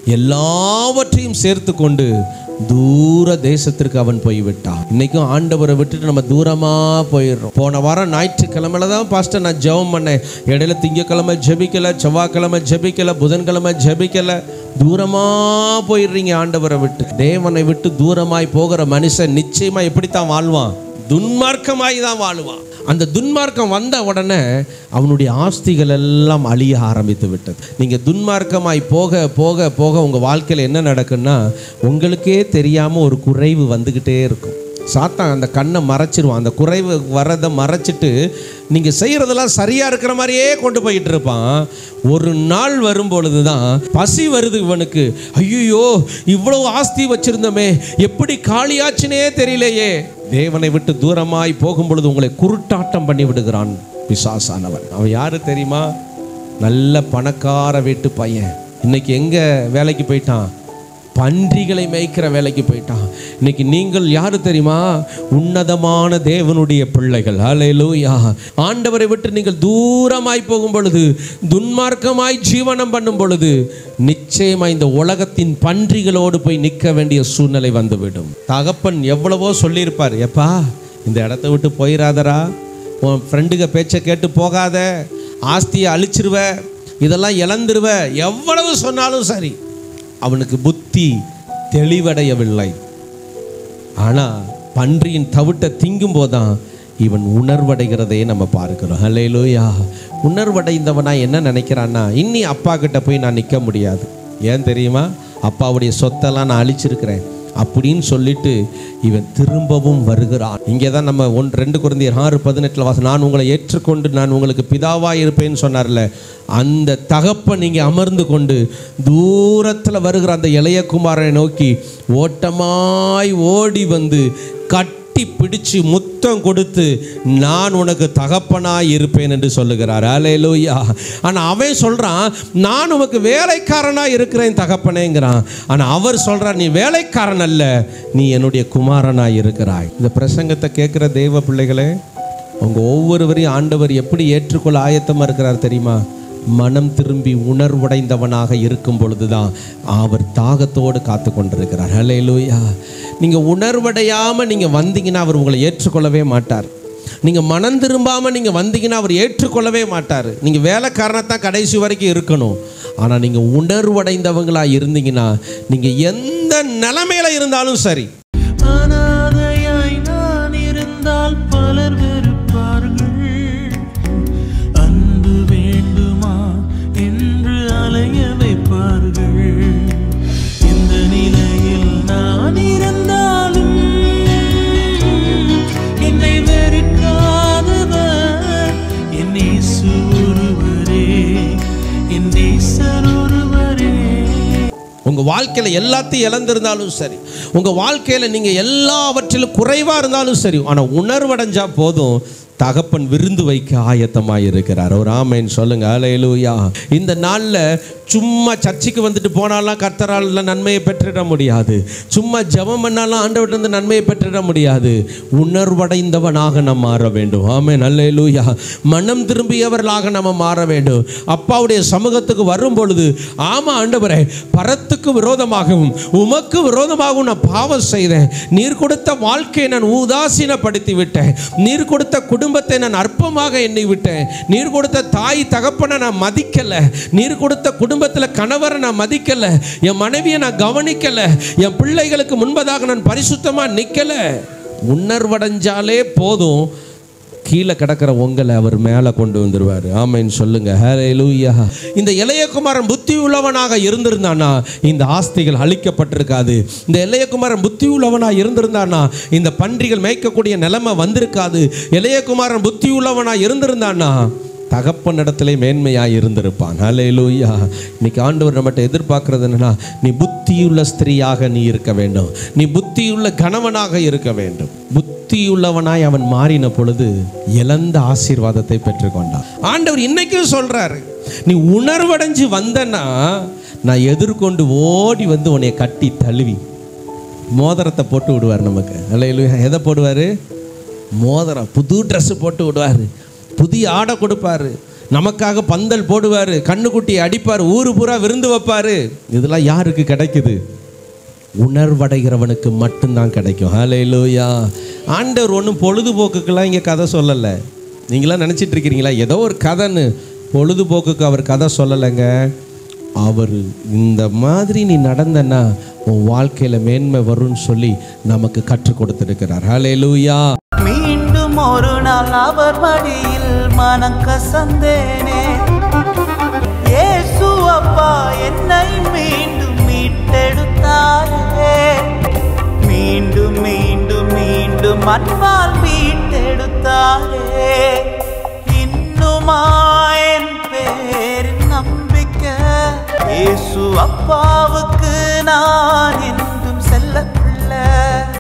எல்லாவற்றையும் சேர்த்து கொண்டு தூர தேசத்திற்கு அவன் போய்விட்டான் இன்னைக்கும் ஆண்டவரை விட்டுட்டு நம்ம தூரமா போயிடுறோம் போன வாரம் ஞாயிற்றுக்கிழமையில தான் பாஸ்டர் நான் ஜெபம் பண்ணேன் இடையில திங்கக்கிழமை ஜெபிக்கல செவ்வாய்க்கிழமை ஜெபிக்கல புதன்கிழமை ஜெபிக்கல தூரமா போயிடுறீங்க ஆண்டவரை விட்டு தேவனை விட்டு தூரமாய் போகிற மனுஷன் நிச்சயமா எப்படித்தான் வாழ்வான் துன்மார்க்கமாய் தான் வாழுவான் அந்த துன்மார்க்கம் வந்த உடனே அவனுடைய ஆஸ்திகள் எல்லாம் அழிய ஆரம்பித்து விட்டது நீங்கள் துன்மார்க்கமாய் போக போக போக உங்கள் வாழ்க்கையில் என்ன நடக்குன்னா உங்களுக்கே தெரியாமல் ஒரு குறைவு வந்துக்கிட்டே இருக்கும் சாத்தான் அந்த கண்ணை மறைச்சிருவான் அந்த குறைவு வரதை மறைச்சிட்டு நீங்கள் செய்கிறதெல்லாம் சரியாக இருக்கிற மாதிரியே கொண்டு போயிட்டு இருப்பான் ஒரு நாள் வரும் பொழுது தான் பசி வருது இவனுக்கு ஐயோ இவ்வளவு ஆஸ்தி வச்சிருந்தோமே எப்படி காலியாச்சுனே தெரியலையே தேவனை விட்டு தூரமாய் போகும் பொழுது உங்களை குருட்டாட்டம் பண்ணி விடுகிறான் பிசாசானவன் அவன் யாரு தெரியுமா நல்ல பணக்கார வீட்டு பையன் இன்னைக்கு எங்க வேலைக்கு போயிட்டான் பன்றிகளை மேய்க்கிற வேலைக்கு போயிட்டான் இன்னைக்கு நீங்கள் யாரு தெரியுமா உன்னதமான தேவனுடைய பிள்ளைகள் ஹalleluya ஆண்டவரை விட்டு நீங்கள் தூரமாய் போகும் பொழுது துன்மார்க்கமாய் ஜீவனம் பண்ணும் பொழுது நிச்சயமா இந்த உலகத்தின் பன்றிகளோடு போய் நிற்க வேண்டிய சூழ்நிலை வந்துவிடும் தகப்பன் எவ்வளவோ சொல்லியிருப்பார் எப்பா இந்த இடத்த விட்டு போயிடாதடா உன் ஃப்ரெண்டுக பேச்சை கேட்டு போகாத ஆஸ்தியை அழிச்சிருவ இதெல்லாம் இழந்துருவ எவ்வளவு சொன்னாலும் சரி அவனுக்கு புத்தி தெளிவடையவில்லை ஆனா பன்றியின் தவிட்ட திங்கும் போதான் இவன் உணர்வடைகிறதையே நம்ம பார்க்கிறோம் ஹalleluya உணர்வடைந்தவனா என்ன நினைக்கிறான்னா இன்னி அப்பா கிட்ட போய் நான் நிற்க முடியாது ஏன் தெரியுமா அப்பாவுடைய சொத்தெல்லாம் நான் அழிச்சிருக்கிறேன் அப்படின்னு சொல்லிட்டு இவன் திரும்பவும் வருகிறான் இங்கே தான் நம்ம ஒன் ரெண்டு குழந்தையர் ஆறு பதினெட்டில் வாசம் நான் உங்களை ஏற்றுக்கொண்டு நான் உங்களுக்கு பிதாவாக இருப்பேன்னு சொன்னார்ல அந்த தகப்பன் நீங்க அமர்ந்து கொண்டு தூரத்தில் வருகிற அந்த இளைய குமாரனை நோக்கி ஓட்டமாய் ஓடி வந்து கட்டி பிடிச்சு முத்தம் கொடுத்து நான் உனக்கு தகப்பனாய் இருப்பேன் என்று சொல்லுகிறார் அலையலூயா ஆனா அவன் சொல்றான் நான் உனக்கு வேலைக்காரனாய் இருக்கிறேன் தகப்பனேங்கிறான் ஆனா அவர் சொல்றார் நீ வேலைக்காரன் அல்ல நீ என்னுடைய குமாரனாய் இருக்கிறாய் இந்த பிரசங்கத்தை கேட்கிற தெய்வ பிள்ளைகளே உங்க ஒவ்வொருவரையும் ஆண்டவர் எப்படி ஏற்றுக்கொள்ள ஆயத்தமா இருக்கிறார் தெரியுமா மனம் திரும்பி உணர்வுடைந்தவனாக இருக்கும் பொழுதுதான் அவர் தாகத்தோடு காத்து கொண்டிருக்கிறார் ஹalleluya நீங்க உணர்வடையாம நீங்க வந்தீங்கன்னா அவர் உங்களை ஏற்றுக்கொள்ளவே மாட்டார் நீங்க மனம் திரும்பாம நீங்க வந்தீங்கன்னா அவர் ஏற்றுக்கொள்ளவே மாட்டார் நீங்க வேலைக்காரனத்தான் கடைசி வரைக்கும் இருக்கணும் ஆனா நீங்க உணர்வடைந்தவங்களா இருந்தீங்கன்னா நீங்க எந்த நிலைமையில இருந்தாலும் சரி அனாதையாய் நான் இருந்தால் பலர் வெறுப்பார்கள் அன்பு வேண்டுமா என்று அலைய வைப்பார்கள் இந்த நிலையில் நான் இருந்தாலும் என்னை வெறுக்காதவர் என் இயேசு ஒருவரே என் நேசர் ஒருவரே உங்க வாழ்க்கையில எல்லாத்தையும் இழந்திருந்தாலும் சரி உங்க வாழ்க்கையில நீங்க எல்லாவற்றிலும் குறைவா இருந்தாலும் சரி ஆனா உணர்வடைஞ்சா போதும் தகப்பன் விருந்து வைக்க ஆயத்தமாக இருக்கிறார் ஒரு ஆமைன்னு சொல்லுங்க அலையலூயா இந்த நாளில் சும்மா சர்ச்சுக்கு வந்துட்டு போனாலாம் கர்த்தரால் நன்மையை பெற்றிட முடியாது சும்மா ஜெபம் பண்ணாலும் ஆண்டவர்கிட்ட நன்மையை பெற்றிட முடியாது உணர்வடைந்தவனாக நாம் மாற வேண்டும் ஆமே நல்லேலூயா மனம் திரும்பியவர்களாக நம்ம மாற வேண்டும் அப்பாவுடைய சமூகத்துக்கு வரும் பொழுது ஆமா ஆண்டவரே பரத்துக்கு விரோதமாகவும் உமக்கு விரோதமாகவும் நான் பாவம் செய்தேன் நீர் கொடுத்த வாழ்க்கையை நான் உதாசீனப்படுத்தி விட்டேன் நீர் கொடுத்த குடும்பத்தை நான் அற்பமாக எண்ணி விட்டேன் நீர் கொடுத்த தாய் தகப்பனை நான் மதிக்கல நீர் கொடுத்த குடும்பத்தில் கணவரை நான் மதிக்கல என் மனைவியை நான் கவனிக்கல என் பிள்ளைகளுக்கு முன்பதாக நான் பரிசுத்தமாக நிற்கல உணர்வடைஞ்சாலே போதும் கீழே கிடக்கிற உங்களை அவர் மேலே கொண்டு வந்துருவார் ஆமைன்னு சொல்லுங்க ஹalleluya இந்த இளையகுமாரன் புத்தி உள்ளவனாக இருந்திருந்தானா இந்த ஆஸ்திகள் அழிக்கப்பட்டிருக்காது இந்த இளையகுமாரன் புத்தி உள்ளவனாக இருந்திருந்தானா இந்த பன்றிகள் மேய்க்கக்கூடிய நிலைமை வந்திருக்காது இளையகுமாரன் புத்தி உள்ளவனாக இருந்திருந்தானா தகப்பன் இடத்துல மேன்மையாக இருந்திருப்பான் ஹalleluya இன்னைக்கு ஆண்டவர் நம்மகிட்ட எதிர்பார்க்கறது என்னன்னா நீ புத்தியுள்ள ஸ்திரீயாக நீ இருக்க வேண்டும் நீ புத்தியுள்ள கணவனாக இருக்க வேண்டும் புத்தியுள்ளவனாய் அவன் மாறின பொழுது இழந்த ஆசீர்வாதத்தை பெற்றுக்கொண்டான் ஆண்டவர் இன்னைக்கும் சொல்றாரு நீ உணர்வடைஞ்சு வந்தனா நான் எதிர்கொண்டு ஓடி வந்து உன்னை கட்டி தழுவி மோதிரத்தை போட்டு விடுவார் நமக்கு ஹalleluya எதை போடுவார் மோதிரம் புது ட்ரெஸ் போட்டு விடுவார் புதிய ஆடை கொடுப்பாரு நமக்காக பந்தல் போடுவார் கண்ணுக்குட்டியை அடிப்பார் ஊரு பூரா விருந்து வைப்பார் இதெல்லாம் யாருக்கு கிடைக்குது உணர்வடைகிறவனுக்கு மட்டும்தான் கிடைக்கும் ஹalleluya ஆண்டவர் ஒன்றும் பொழுதுபோக்குக்கெல்லாம் இங்கே கதை சொல்லலை நீங்களாம் நினச்சிட்டு இருக்கிறீங்களா ஏதோ ஒரு கதைன்னு பொழுதுபோக்குக்கு அவர் கதை சொல்லலைங்க அவர் இந்த மாதிரி நீ நடந்தன்னா உன் வாழ்க்கையில் மேன்மை வரும்னு சொல்லி நமக்கு கற்றுக் கொடுத்துருக்கிறார் ஹalleluya மீண்டும் ஒரு நாள் அவர் மடியில் மனம் கசந்தேனே இயேசு அப்பா என்னை மீண்டும் மீட்டெடுத்தாரே மீண்டும் மீண்டும் மீண்டும் அன்பால் மீட்டெடுத்தாரே இன்னுமா என் பேரின் நம்பிக்கை இயேசு அப்பாவுக்கு நான் என்றும் செல்ல பிள்ளை